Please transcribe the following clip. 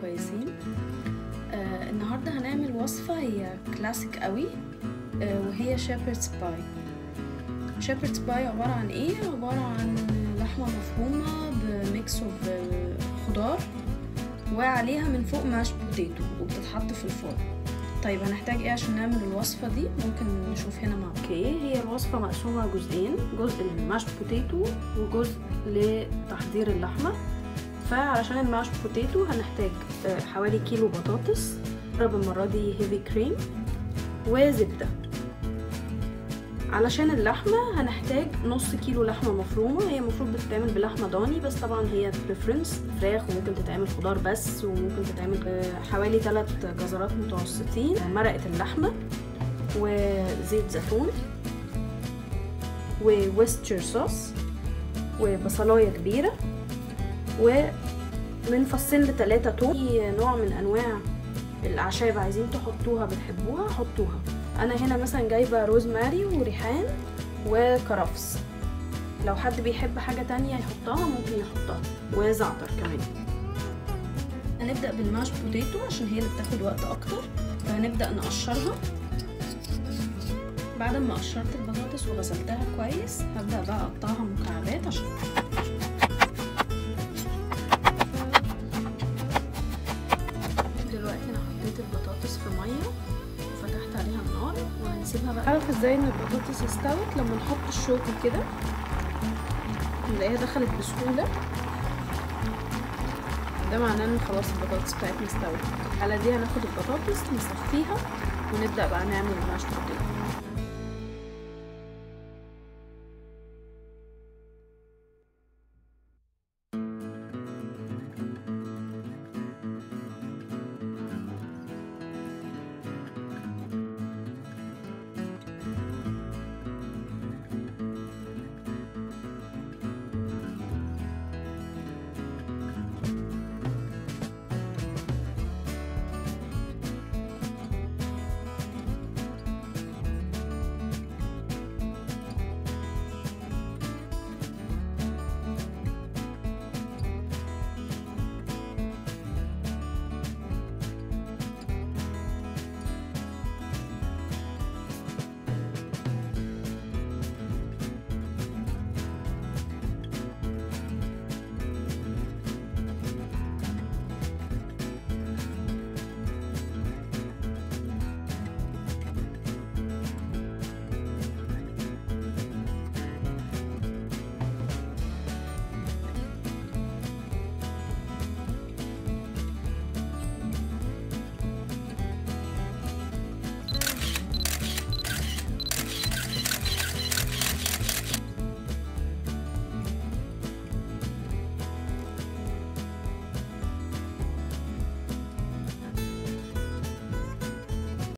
كويسين آه النهارده هنعمل وصفه هي كلاسيك قوي آه وهي شيبردز باي شيبردز باي عباره عن ايه عباره عن لحمه مفرومه بميكس اوف خضار وعليها من فوق ماش بوتيتو وبتتحط في الفرن طيب هنحتاج ايه عشان نعمل الوصفه دي ممكن نشوف هنا مع اوكي هي الوصفه مقسومه جزئين جزء للماش بوتيتو وجزء لتحضير اللحمه فعلشان الماش بوتيتو هنحتاج حوالي كيلو بطاطس رب المره دي هيفي كريم وزبده علشان اللحمة هنحتاج نص كيلو لحمة مفرومة هي المفروض بتتعمل بلحمة ضاني بس طبعا هي بريفرنس فراخ وممكن تتعمل خضار بس وممكن تتعمل حوالي 3 جزرات متوسطين مرقة اللحمة وزيت زيتون وويستشر صوص وبصلاية كبيرة ومن فصين لتلاتة توم اي نوع من انواع الاعشاب عايزين تحطوها بتحبوها حطوها انا هنا مثلا جايبه روزماري وريحان وكرفس لو حد بيحب حاجه تانية يحطها ممكن يحطها وزعتر كمان هنبدا بالماش بوتيتو عشان هي اللي بتاخد وقت اكتر فهنبدا نقشرها بعد ما قشرت البطاطس وغسلتها كويس هبدا بقى اقطعها مكعبات عشان دلوقتي انا حطيت البطاطس في ميه وفتحت عليها النار وهنسيبها بقى عارف ازاي ان البطاطس استوت لما نحط الشوكة كده نلاقيها دخلت بسهولة ده معناه ان خلاص البطاطس بتاعتنا استوت في الحالة دي هناخد البطاطس نصفيها ونبدأ بقى نعمل الماش بوتيتو